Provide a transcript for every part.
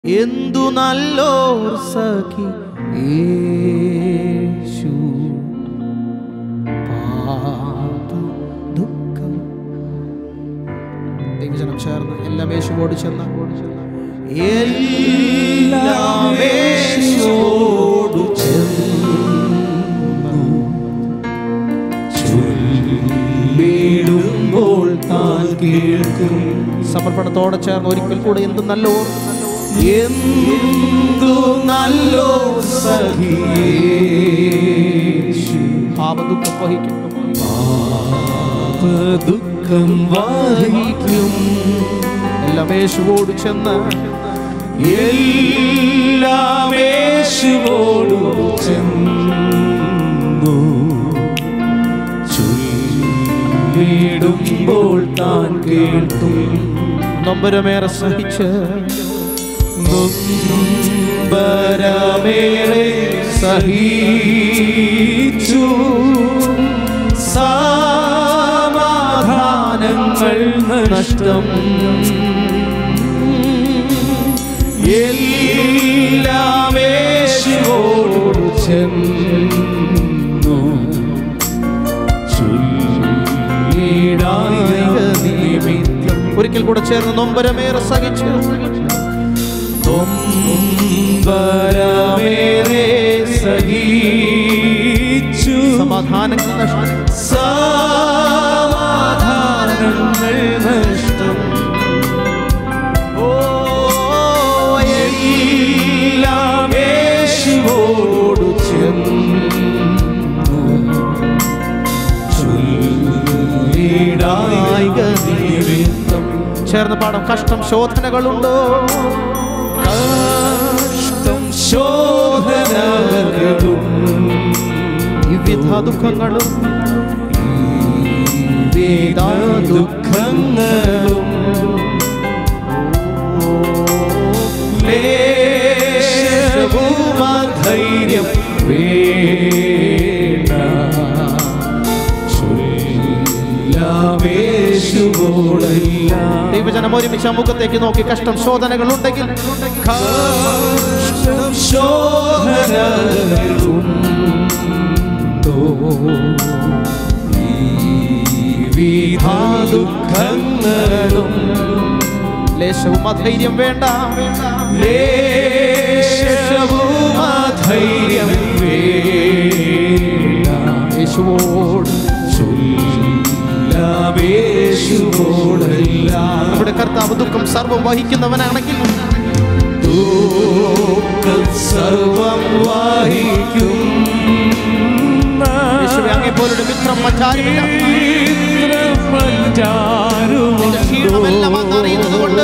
എന്തു നല്ലോർ സഖി യേശു പാത ദുഃഖം ദൈവജനം ചേർന്ന് എല്ലാം യേശുവോട് ചെന്ന എല്ലാം യേശുവോട് ചൊല്ലിടുമ്പോൾ താൻ കേൾക്കും സമർപ്പണത്തോടെ ചേർന്ന് ഒരിക്കൽ കൂടെ എന്ത് നല്ലോ എന്തു നല്ലോ സഖിയേശു പാപദുഃഖം വഹിക്കുന്നു ദുഃഖം വഹിക്കും എല്ലാം യേശുവോട് ചെന്ന് എല്ലാം യേശുവോടു ചെന്നു ചൊല്ലിടുമ്പോൾ താൻ കേൾക്കും നൊമ്പരമേറെ സഹിച്ച് നൊമ്പരമേറെ സഹിച്ചു സമാധാനങ്ങൾ നഷ്ടം എല്ലാം യേശുവോട് ചെന്നു ചൊല്ലിടായ നിമിത്തം ഒരിക്കൽ കൂടെ ചേർന്ന് നൊമ്പരമേറെ സഹിച്ച് നൊമ്പരമേറെ സഹിച്ചു സമാധാനങ്ങൾ നഷ്ടം സമാധാനങ്ങൾ നഷ്ടം ഓ എല്ലാം യേശുവോടു ചെന്നു ചൊല്ലിടായിക നിമിത്തം ചേർന്ന് പാടാം കഷ്ടം ശോധനകളുണ്ടോ കഷ്ടം ശോധനകളും വിവിധ ദുഃഖങ്ങളും വേദ ദുഃഖങ്ങളും ധൈര്യം വേണ്ട ചൊല്ലാവേശുവോടല്ല ദൈവജനം ഒരുമിച്ച് ആ മുഖത്തേക്ക് നോക്കി കഷ്ടം ശോധനകൾ ഉണ്ടെങ്കിൽ കഷ്ടം ശോധനകളുണ്ടോ ഈ വിധ ദുഃഖങ്ങളും ലേശവും അധൈര്യം വേണ്ട ലേശവും അധൈര്യം വേണ്ട യേശുവോട് ചൊല്ലാവേശുവോടല്ല നമ്മുടെ കർത്താവ് ദുഃഖം സർവം വഹിക്കുന്നവനാണെങ്കിൽ ദുഃഖം സർവം വഹിക്കും യേശുവെ അങ്ങേ പോലൊരു മിത്രം മറ്റാരുമില്ല നിന്റെ ക്ഷീണമെല്ലാം അങ്ങ് അറിയുന്നത് കൊണ്ട്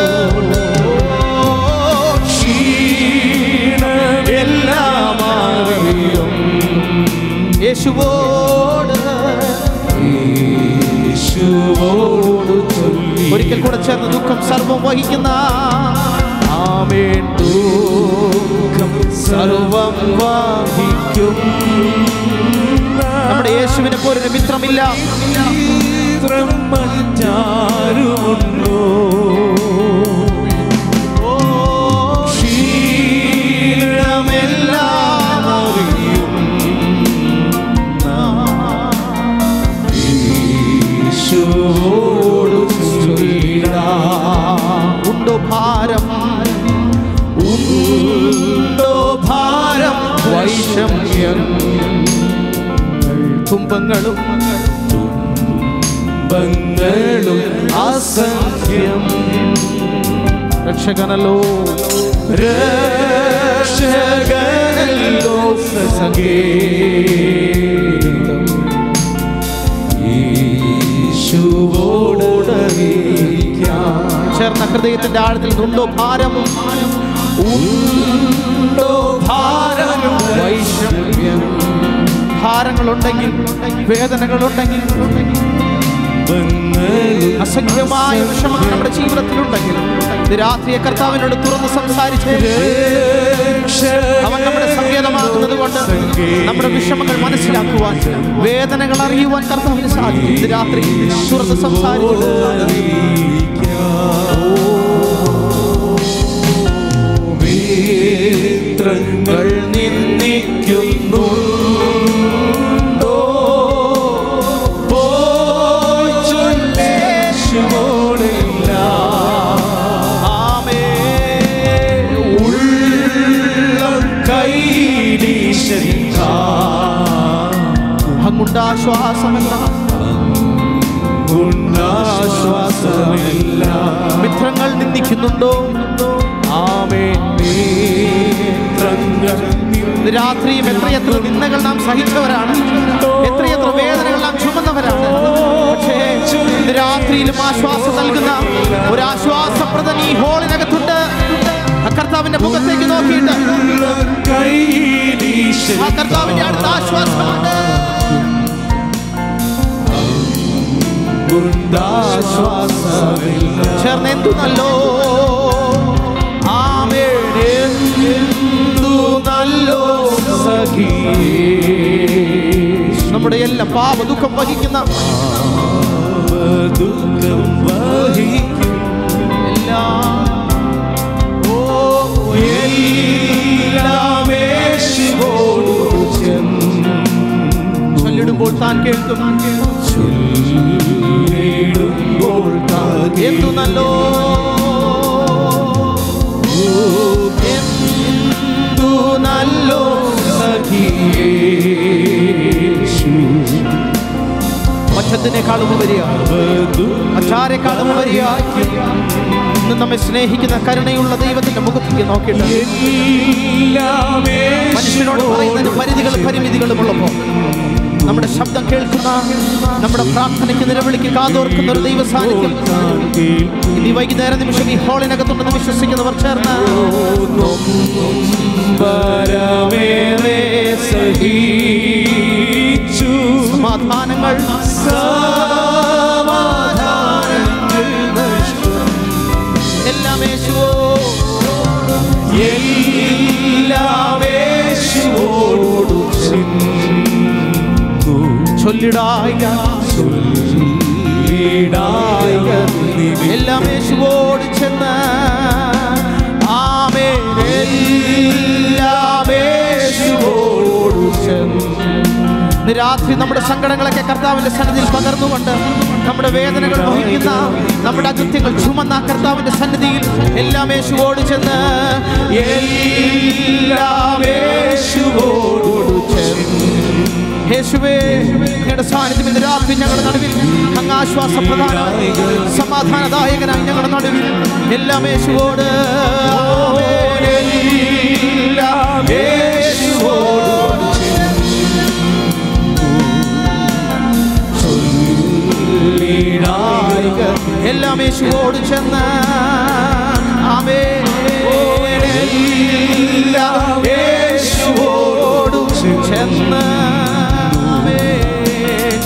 ക്ഷീണമെല്ലാം അറിയും യേശുവോട് യേശുവോടു ചൊല്ലി ഒരിക്കൽ കൂടെ ചേർന്ന് ദുഃഖം സർവം വഹിക്കുന്ന ആമേൻ ദുഃഖം സർവം വഹിക്കും നമ്മുടെ യേശുവിനെ പോലൊരു മിത്രമില്ല മിത്രം മറ്റാരുമുണ്ടോ ക്ഷീണമെല്ലാം അറിയും യേശുവോടു ചൊല്ലിടാം ഉണ്ടോ ഭാരം ഉണ്ടോ ഭാരം വൈഷമ്യം തുമ്പങ്ങളും ബങ്ങളും അസംഖ്യം രക്ഷകനല്ലോ രക്ഷകനല്ലോ സഖേതം യേശുവോടറിയിക്കാം ചേർന്ന ഹൃദയത്തിന്റെ ആഴത്തിൽ ഉണ്ടോ ഭാരം ഉണ്ടോ ഭാരം വൈഷമ്യം ഭാരങ്ങളുണ്ടെങ്കിൽ വേദനകളുണ്ടെങ്കിൽ ബങ്ങളും അസംഖ്യമായ വിഷമങ്ങൾ നമ്മുടെ ജീവിതത്തിലുണ്ടെങ്കിൽ ഇത് രാത്രിയെ കർത്താവിനോട് തുറന്ന് സംസാരിച്ച് അവൻ നമ്മുടെ സങ്കേതമാകുന്നത് കൊണ്ട് നമ്മുടെ വിഷമങ്ങൾ മനസ്സിലാക്കുവാൻ വേദനകൾ അറിയുവാൻ കർത്താവിന് സാധിക്കും ഇത് രാത്രി തുറന്ന് സംസാരിച്ചു ോ നേത്രങ്ങൾ നിന്ദിക്കുന്നു പോയി ചൊല്ലേശുവോടില്ല ആമേൻ ഉള്ളം കൈരീശിക്ക അങ്ങുണ്ടാശ്വാസമല്ല ഉന്നാശ്വാസമില്ല മിത്രങ്ങൾ നിന്ദിക്കുന്നുണ്ടോ ആമേൻ നേത്രങ്ങൾ ഇന്ന് രാത്രിയും എത്രയെത്ര നിന്ദകൾ നാം സഹിച്ചവരാണ് എത്രയെത്ര വേദനകൾ നാം ചുമന്നവരാണ് പക്ഷേ ഇന്ന് രാത്രിയിലും ആശ്വാസം നൽകുന്ന ഒരു ആശ്വാസപ്രദൻ ഈ ഹോളിനകത്തുണ്ട് ആ കർത്താവിന്റെ മുഖത്തേക്ക് നോക്കിയിട്ട് കൈരീശിക്ക ആ കർത്താവിന്റെ അടുത്ത ആശ്വാസമുണ്ട് ഉന്നാശ്വാസമില്ല ചേർന്ന് എന്തു നല്ലോ ആമേൻ എന്തു നല്ലോ സഖി നമ്മുടെ എല്ലാ പാപ ദുഃഖം വഹിക്കുന്ന ദുഃഖം വഹിക്കും എല്ലാം ഓ എല്ലാം യേശുവോടു ചെന്ന് ചൊല്ലിടുമ്പോൾ താൻ കേൾക്കും ചൊല്ലിടുമ്പോൾ താൻ എന്തു നല്ലോ എന്തു നല്ലോ സഖിയേശു മറ്റത്തിനേക്കാളും ഉപരിയ മറ്റാരെക്കാളും ഉപരിയ ഇന്ന് നമ്മെ സ്നേഹിക്കുന്ന കരുണയുള്ള ദൈവത്തിന്റെ മുഖത്തേക്ക് നോക്കിയിട്ട് മനുഷ്യനോട് പറയുന്നതിന് പരിധികളും പരിമിതികളും ഉള്ളപ്പോ നമ്മുടെ ശബ്ദം കേൾക്കുന്ന നമ്മുടെ പ്രാർത്ഥനയ്ക്ക് നിലവിളിക്ക് കാതോർക്കുന്ന ഒരു ദൈവ സാന്നിധ്യം ഇനി വൈകുന്നേര നിമിഷം ഈ ഹോളിനകത്തുണ്ടെന്ന് വിശ്വസിക്കുന്നവർ ചേർന്ന് പരമേറെ സഹിച്ചു സമാധാനങ്ങൾ സമാധാനങ്ങൾ നഷ്ടം എല്ലാം യേശുവോ എല്ലാം യേശുവോടു ചെന്നു ചൊല്ലിടായ ചൊല്ലിടായ നിമിത്തം എല്ലാം യേശുവോട് ചെന്ന് ആമേൻ എല്ലാം യേശുവോട് ചെന്ന് ഇന്ന് രാത്രി നമ്മുടെ സങ്കടങ്ങളൊക്കെ കർത്താവിന്റെ സന്നിധിയിൽ പകർന്നുകൊണ്ട് നമ്മുടെ വേദനകൾ വഹിക്കുന്ന നമ്മുടെ അകൃത്യങ്ങൾ ചുമന്ന ആ കർത്താവിന്റെ സന്നിധിയിൽ എല്ലാം യേശുവോട് ചെന്ന് എല്ലാം യേശുവോടു ചെന്നു യേശുവേ അങ്ങയുടെ സാന്നിധ്യം ഇന്ന് രാത്രി ഞങ്ങളുടെ നടുവിൽ അങ്ങ് ആശ്വാസപ്രധാനമായി സമാധാനദായകനായി ഞങ്ങളുടെ നടുവിൽ എല്ലാം യേശുവോട് ആമേൻ. എല്ലാം യേശുവോടു ചൊല്ലിടായ എല്ലാം യേശുവോട് ചെന്ന് ആമേൻ. എല്ലാം യേശുവോടു ചെന്ന് ആമേൻ.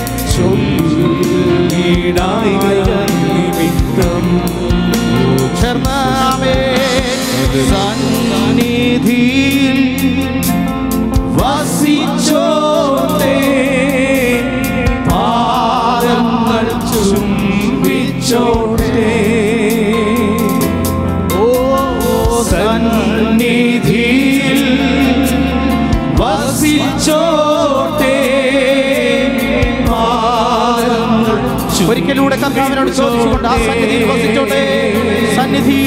ചൊല്ലിടായ നിമിത്തം ചേർന്ന് ആമേൻ. സന്നിധിയിൽ വസിച്ചോട്ടെ പാദങ്ങൾ ചുംബിച്ചോട്ടെ ഓ സന്നിധിയിൽ വസിച്ചോട്ടെ പാദങ്ങൾ ഒരിക്കലൂടെ കർത്താവിനോട് ചോദിച്ചുകൊണ്ട് ആ സന്നിധിയിൽ വസിച്ചോട്ടെ സന്നിധി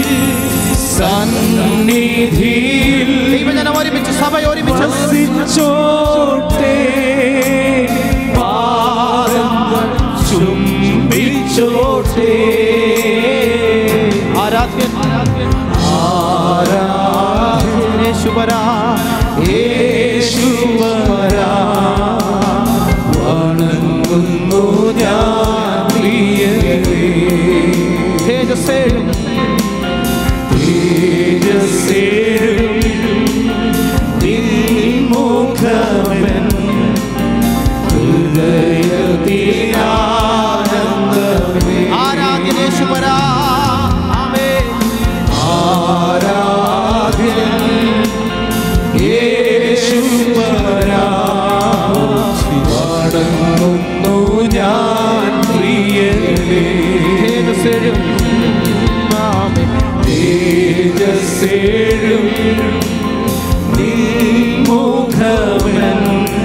സന്നിധിയിൽ ദൈവജനം ഒരുമിച്ച് സഭ ഒരുമിച്ച് വസിച്ചോട്ടെ പാദങ്ങൾ ചുംബിച്ചോട്ടെ ആരാധ്യൻ ആരാധന യേശുവരാ യേശുവരാ വണങ്ങുന്നു ഞാൻ പ്രിയരേ തേജസ്സേഴും തേജസ്സേഴും നിൻമുഖമൻ ഹൃദയത്തിലാനന്ദമേ ആരാധ്യൻ യേശുവരാ ആമേൻ ആരാധ്യൻ യേശുവരാ വണങ്ങുന്നു ഞാൻ പ്രിയരേ തേജസ്സേഴും ആമേൻ തേജസ്സേഴും നിൻമുഖമൻ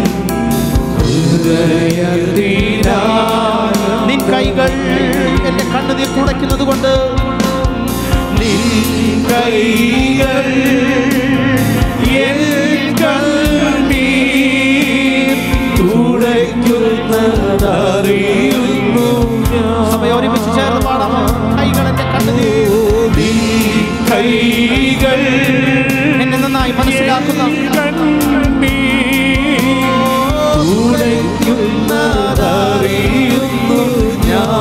ഹൃദയത്തിലാ നിൻ കൈകൾ എന്റെ കണ്ണുനീർ തുടയ്ക്കുന്നത് കൊണ്ട് നിൻ കൈകൾ എൻ കണ്ണീർ തുടയ്ക്കുന്നതറിയുന്നു സഭയെ ഒരുമിച്ച് ചേർന്ന് പാടാം കൈകൾ എന്റെ കണ്ണുനീർ നിൻ കൈകൾ എന്നെ നന്നായി മനസ്സിലാക്കുന്ന കണ്ണീർ തുടയ്ക്കുന്നതറിയുന്നു ഞാൻ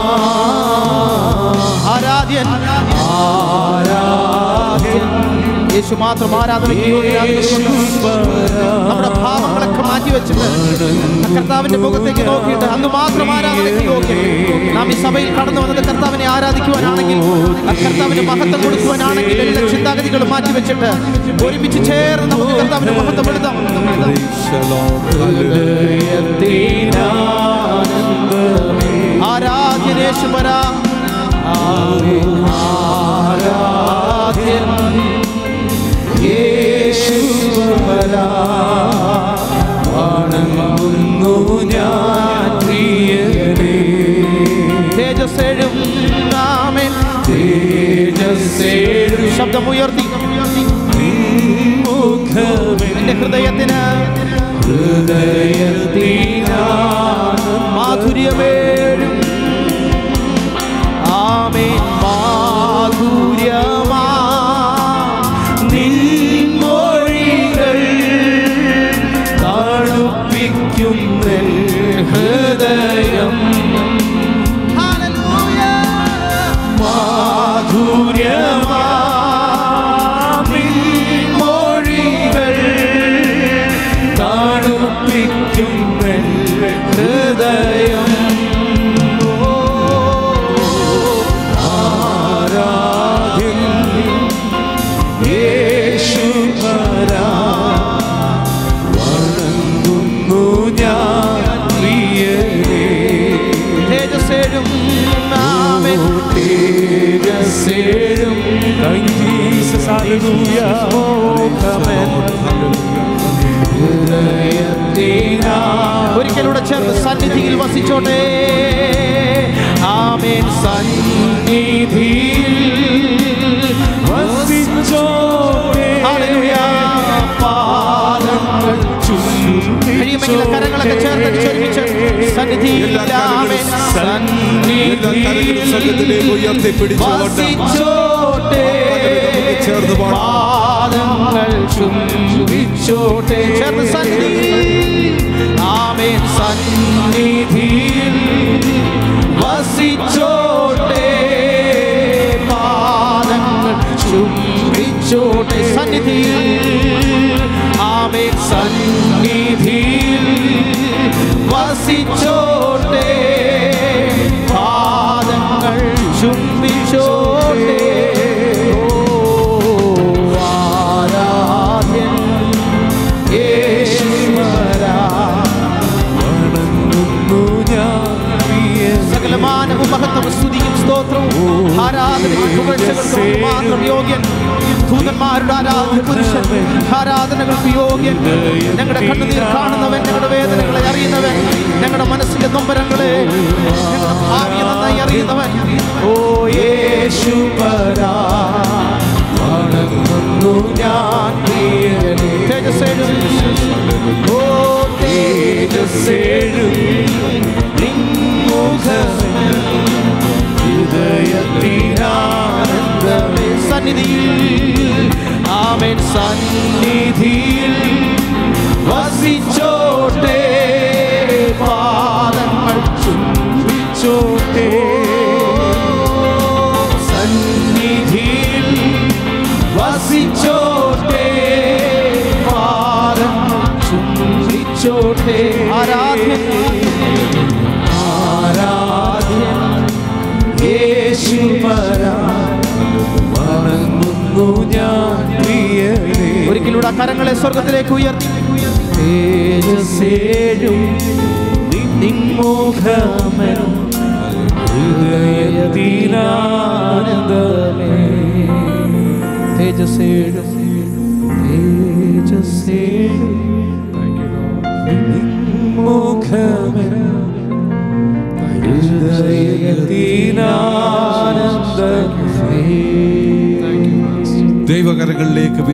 ആരാധ്യൻ യേശു മാത്രം ആരാധനയ്ക്ക് യോഗ്യനാകുന്നതുകൊണ്ട് നമ്മുടെ ഭാവങ്ങളൊക്കെ മാറ്റിവെച്ചിട്ട് ആ കർത്താവിന്റെ മുഖത്തേക്ക് നോക്കിയിട്ട് അങ്ങ് മാത്രം ആരാധനയ്ക്ക് യോഗ്യൻ നാം ഈ സഭയിൽ കടന്നു വന്നത് കർത്താവിനെ ആരാധിക്കുവാനാണെങ്കിൽ ആ കർത്താവിന് മഹത്വം കൊടുക്കുവാനാണെങ്കിൽ എല്ലാ ചിന്താഗതികളും മാറ്റിവെച്ചിട്ട് ഒരുമിച്ച് ചേർന്ന് നമുക്ക് കർത്താവിന് മഹത്വപ്പെടുത്താം ആരാധ്യനേശു വരാ ആരാധ്യൻ വണങ്ങുന്നു ഞാൻ പ്രിയനേ തേജസ്സേഴും ആമേൻ തേജസ്സേഴും ശബ്ദമുയർത്തി മുഖമേ എന്റെ ഹൃദയത്തിന് ഹൃദയത്തിനാണ് മാധുര്യമേഴും ആമേൻ മാധുര്യമാ നിൻമൊഴികൾ തണുപ്പിക്കുന്നൻ ഹൃദയം മാധുര്യമാ നിൻമൊഴികൾ തണുപ്പിക്കുന്നൻ ഹൃദയം ആരാധ്യൻ യേശുപരാ വണങ്ങുന്നു ഞാൻ പ്രിയനേ തേജസ്സേഴും ആമേൻ തേജസ്സേഴും Thank you, Jesus. Hallelujah. Oh, come ഹൃദയത്തിനാ ഒരിക്കലൂടെ ചേർന്ന് സന്നിധിയിൽ വസിച്ചോട്ടെ ആമേൻ സന്നിധിയിൽ വസിച്ചോട്ടെ ഹല്ലേലൂയ. പാദങ്ങൾ കഴിയുമെങ്കിൽ കരങ്ങളൊക്കെ ചേർത്ത് ഒരുമിച്ച് സന്നിധിയിൽ ആമേൻ സന്നിധിയിലേക്ക് ഉയർത്തിപ്പിടിച്ചുകൊണ്ട് വസിച്ചോട്ടെ ചേർന്ന് പാടാം. പാദങ്ങൾ ചുംബിച്ചോട്ടെ ചേർന്ന് സന്നിധിയിൽ ആമേൻ സന്നിധിയിൽ വസിച്ചോട്ടെ പാദങ്ങൾ ചുംബിച്ചോട്ടെ സന്നിധിയിൽ ആമേൻ സന്നിധിയിൽ വസിച്ചോട്ടെ പാദങ്ങൾ ചുംബിച്ചോട്ടെ ഓ, ആരാധ്യൻ യേശുവരാ. വണങ്ങുന്നു ഞാൻ പ്രിയനേ സകലമാനവും മഹത്വവും സ്തുതിയും സ്തോത്രവും ആരാധനയും പുകഴ്ചകൾക്കും മാത്രം യോഗ്യൻ ദൂതന്മാരുടെ ആരാധന പുരുഷൻ ആരാധനകൾക്ക് യോഗ്യൻ ഞങ്ങളുടെ കണ്ണുനീർ കാണുന്നവൻ ഞങ്ങളുടെ വേദനകളെ അറിയുന്നവൻ ഞങ്ങളുടെ മനസ്സിന്റെ നൊമ്പരങ്ങളെ ഞങ്ങളുടെ ഭാവിയെ നന്നായി അറിയുന്നവൻ ഓ യേശുപരാ വണങ്ങുന്നു ഞാൻ പ്രിയനേ തേജസ്സേഴും ഓ തേജസ്സേഴും നിൻമുഖമേ ഹൃദയത്തിനാനന്ദമേ സന്നിധിയിൽ ആമേൻ സന്നിധിയിൽ വസിച്ചോട്ടെ പാദങ്ങൾ ചുംബിച്ചോട്ടെ സന്നിധിയിൽ വസിച്ചോട്ടെ പാദങ്ങൾ ചുംബിച്ചോട്ടെ ആരാധ്യൻ ആരാധ്യൻ യേശുപരാ വണങ്ങുന്നു ഞാൻ പ്രിയനേ ഒരിക്കലൂടെ ആ കരങ്ങളെ സ്വർഗത്തിലേക്ക് ഉയർത്തി തേജസ്സേഴും നിൻമുഖമൻ ഹൃദയത്തിനാനന്ദമേ തേജസ്സേഴും തേജസ്സേഴും ഹൃദയത്തിനാനന്ദമേ ദൈവകരങ്ങളിലേക്ക്